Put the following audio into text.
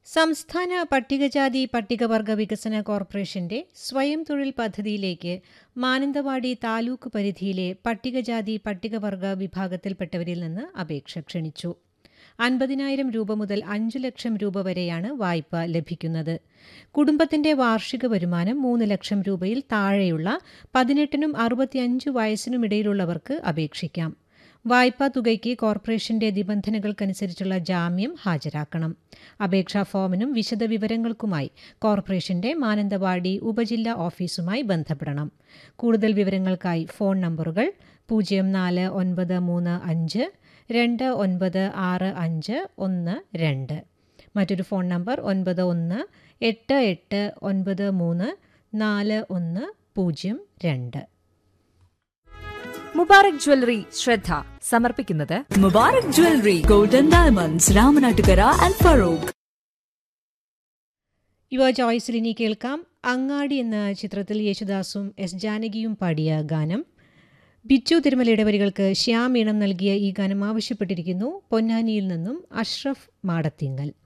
സംസ്ഥാന പട്ടികജാതി പട്ടികവർഗ വികസന കോർപ്പറേഷന്റെ സ്വയം തൊഴിൽ പദ്ധതിയിലേക്ക് മാനന്തവാടി താലൂക്ക് പരിധിയിലെ പട്ടികജാതി പട്ടികവർഗ വിഭാഗത്തിൽപ്പെട്ടവരിൽ നിന്ന് അപേക്ഷ ക്ഷണിച്ചു അൻപതിനായിരം രൂപ മുതൽ അഞ്ചു ലക്ഷം രൂപ വരെയാണ് വായ്പ ലഭിക്കുന്നത് കുടുംബത്തിന്റെ വാർഷിക വരുമാനം മൂന്ന് ലക്ഷം രൂപയിൽ താഴെയുള്ള പതിനെട്ടിനും അറുപത്തിയഞ്ച് വയസ്സിനുമിടയിലുള്ളവർക്ക് അപേക്ഷിക്കാം വായ്പാ തുകയ്ക്ക് കോർപ്പറേഷന്റെ നിബന്ധനകൾക്കനുസരിച്ചുള്ള ജാമ്യം ഹാജരാക്കണം അപേക്ഷാ ഫോമിനും വിശദവിവരങ്ങൾക്കുമായി കോർപ്പറേഷന്റെ മാനന്തവാടി ഉപജില്ലാ ഓഫീസുമായി ബന്ധപ്പെടണം കൂടുതൽ വിവരങ്ങൾക്കായി ഫോൺ നമ്പറുകൾ പൂജ്യം നാല് ഒൻപത് മൂന്ന് അഞ്ച് രണ്ട് ഒൻപത് ആറ് അഞ്ച് ഒന്ന് രണ്ട് മറ്റൊരു ഫോൺ നമ്പർ ഒൻപത് ഒന്ന് എട്ട് എട്ട് ഒൻപത് മൂന്ന് നാല് ഒന്ന് പൂജ്യം രണ്ട് മുബാറക് ജ്വല്ലറി ശ്രദ്ധ സമർപ്പിക്കുന്നത് Mubarak Jewelry, Golden Diamonds, Ramanattukara and Farouk. യുവ ചോയ്സിൽ ഇനി കേൾക്കാം അങ്ങാടി എന്ന ചിത്രത്തിൽ യേശുദാസും എസ് ജാനകിയും പാടിയ ഗാനം ബിച്ചു തിരുമലയുടെ വരികൾക്ക് ശ്യാം ഈണം നൽകിയ ഈ ഗാനം ആവശ്യപ്പെട്ടിരിക്കുന്നു പൊന്നാനിയിൽ നിന്നും അഷ്റഫ് മാടത്തിങ്ങൽ